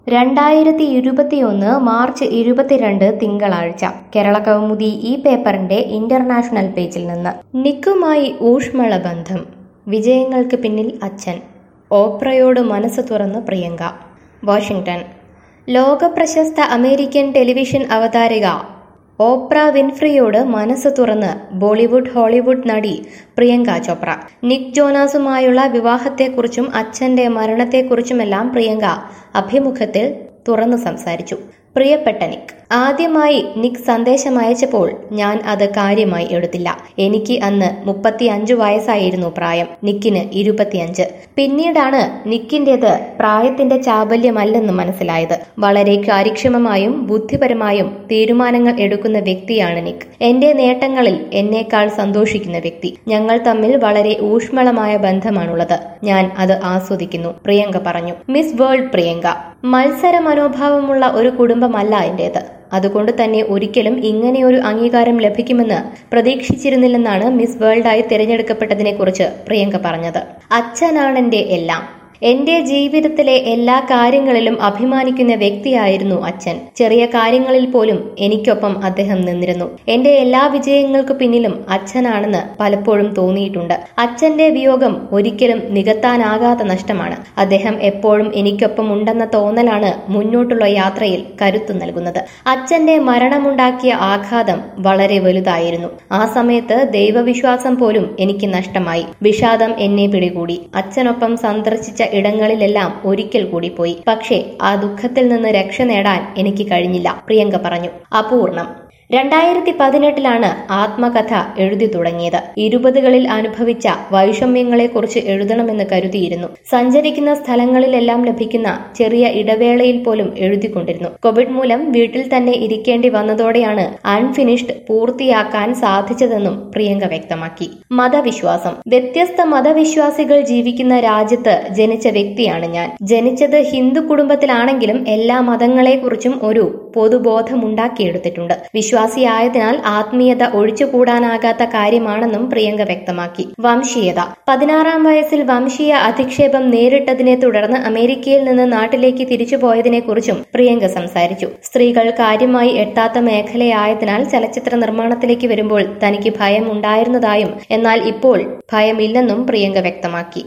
രണ്ടായിരത്തി ഇരുപത്തിയൊന്ന് മാർച്ച് ഇരുപത്തിരണ്ട് തിങ്കളാഴ്ച കേരള കൗമുദി ഈ പേപ്പറിന്റെ ഇന്റർനാഷണൽ പേജിൽ നിന്ന് നിക്കുമായി ഊഷ്മള ബന്ധം വിജയങ്ങൾക്ക് പിന്നിൽ അച്ഛൻ ഓപ്രയോട് മനസ്സ് തുറന്ന് പ്രിയങ്ക വാഷിംഗ്ടൺ ലോകപ്രശസ്ത അമേരിക്കൻ ടെലിവിഷൻ അവതാരിക ഓപ്ര വിൻഫ്രിയോട് മനസ്സ് തുറന്ന് ബോളിവുഡ് ഹോളിവുഡ് നടി പ്രിയങ്ക ചോപ്ര നിക് ജോനാസുമായുള്ള വിവാഹത്തെക്കുറിച്ചും അച്ഛന്റെ മരണത്തെക്കുറിച്ചുമെല്ലാം പ്രിയങ്ക അഭിമുഖത്തിൽ തുറന്നു സംസാരിച്ചു പ്രിയപ്പെട്ട നിക് ആദ്യമായി നിക് സന്ദേശം അയച്ചപ്പോൾ ഞാൻ അത് കാര്യമായി എടുത്തില്ല എനിക്ക് അന്ന് മുപ്പത്തി അഞ്ചു വയസ്സായിരുന്നു പ്രായം നിക്കിന് ഇരുപത്തിയഞ്ച് പിന്നീടാണ് നിക്കിന്റേത് പ്രായത്തിന്റെ ചാബല്യമല്ലെന്ന് മനസ്സിലായത് വളരെ കാര്യക്ഷമമായും ബുദ്ധിപരമായും തീരുമാനങ്ങൾ എടുക്കുന്ന വ്യക്തിയാണ് നിക് എന്റെ നേട്ടങ്ങളിൽ എന്നേക്കാൾ സന്തോഷിക്കുന്ന വ്യക്തി ഞങ്ങൾ തമ്മിൽ വളരെ ഊഷ്മളമായ ബന്ധമാണുള്ളത് ഞാൻ അത് ആസ്വദിക്കുന്നു പ്രിയങ്ക പറഞ്ഞു മിസ് വേൾഡ് പ്രിയങ്ക മത്സര മനോഭാവമുള്ള ഒരു കുടുംബമല്ല എന്റേത് അതുകൊണ്ട് തന്നെ ഒരിക്കലും ഇങ്ങനെയൊരു അംഗീകാരം ലഭിക്കുമെന്ന് പ്രതീക്ഷിച്ചിരുന്നില്ലെന്നാണ് മിസ് വേൾഡായി തിരഞ്ഞെടുക്കപ്പെട്ടതിനെക്കുറിച്ച് പ്രിയങ്ക പറഞ്ഞത് അച്ഛനാണെന്റെ എല്ലാം എന്റെ ജീവിതത്തിലെ എല്ലാ കാര്യങ്ങളിലും അഭിമാനിക്കുന്ന വ്യക്തിയായിരുന്നു അച്ഛൻ ചെറിയ കാര്യങ്ങളിൽ പോലും എനിക്കൊപ്പം അദ്ദേഹം നിന്നിരുന്നു എന്റെ എല്ലാ വിജയങ്ങൾക്കു പിന്നിലും അച്ഛനാണെന്ന് പലപ്പോഴും തോന്നിയിട്ടുണ്ട് അച്ഛന്റെ വിയോഗം ഒരിക്കലും നികത്താനാകാത്ത നഷ്ടമാണ് അദ്ദേഹം എപ്പോഴും എനിക്കൊപ്പം ഉണ്ടെന്ന തോന്നലാണ് മുന്നോട്ടുള്ള യാത്രയിൽ കരുത്തു നൽകുന്നത് അച്ഛന്റെ മരണമുണ്ടാക്കിയ ആഘാതം വളരെ വലുതായിരുന്നു ആ സമയത്ത് ദൈവവിശ്വാസം പോലും എനിക്ക് നഷ്ടമായി വിഷാദം എന്നെ പിടികൂടി അച്ഛനൊപ്പം സന്ദർശിച്ച ഇടങ്ങളിലെല്ലാം ഒരിക്കൽ കൂടി പോയി പക്ഷേ ആ ദുഃഖത്തിൽ നിന്ന് രക്ഷ നേടാൻ എനിക്ക് കഴിഞ്ഞില്ല പ്രിയങ്ക പറഞ്ഞു അപൂർണം രണ്ടായിരത്തി പതിനെട്ടിലാണ് ആത്മകഥ എഴുതി തുടങ്ങിയത് ഇരുപതുകളിൽ അനുഭവിച്ച വൈഷമ്യങ്ങളെക്കുറിച്ച് എഴുതണമെന്ന് കരുതിയിരുന്നു സഞ്ചരിക്കുന്ന സ്ഥലങ്ങളിലെല്ലാം ലഭിക്കുന്ന ചെറിയ ഇടവേളയിൽ പോലും എഴുതിക്കൊണ്ടിരുന്നു കോവിഡ് മൂലം വീട്ടിൽ തന്നെ ഇരിക്കേണ്ടി വന്നതോടെയാണ് അൺഫിനിഷ്ഡ് പൂർത്തിയാക്കാൻ സാധിച്ചതെന്നും പ്രിയങ്ക വ്യക്തമാക്കി മതവിശ്വാസം വ്യത്യസ്ത മതവിശ്വാസികൾ ജീവിക്കുന്ന രാജ്യത്ത് ജനിച്ച വ്യക്തിയാണ് ഞാൻ ജനിച്ചത് ഹിന്ദു കുടുംബത്തിലാണെങ്കിലും എല്ലാ മതങ്ങളെക്കുറിച്ചും ഒരു പൊതുബോധമുണ്ടാക്കിയെടുത്തിട്ടുണ്ട് വിശ്വാസിയായതിനാൽ ആത്മീയത ഒഴിച്ചുകൂടാനാകാത്ത കാര്യമാണെന്നും പ്രിയങ്ക വ്യക്തമാക്കി വംശീയത പതിനാറാം വയസ്സിൽ വംശീയ അധിക്ഷേപം നേരിട്ടതിനെ തുടർന്ന് അമേരിക്കയിൽ നിന്ന് നാട്ടിലേക്ക് തിരിച്ചുപോയതിനെക്കുറിച്ചും പ്രിയങ്ക സംസാരിച്ചു സ്ത്രീകൾ കാര്യമായി എത്താത്ത മേഖലയായതിനാൽ ചലച്ചിത്ര നിർമ്മാണത്തിലേക്ക് വരുമ്പോൾ തനിക്ക് ഭയം ഉണ്ടായിരുന്നതായും എന്നാൽ ഇപ്പോൾ ഭയമില്ലെന്നും പ്രിയങ്ക വ്യക്തമാക്കി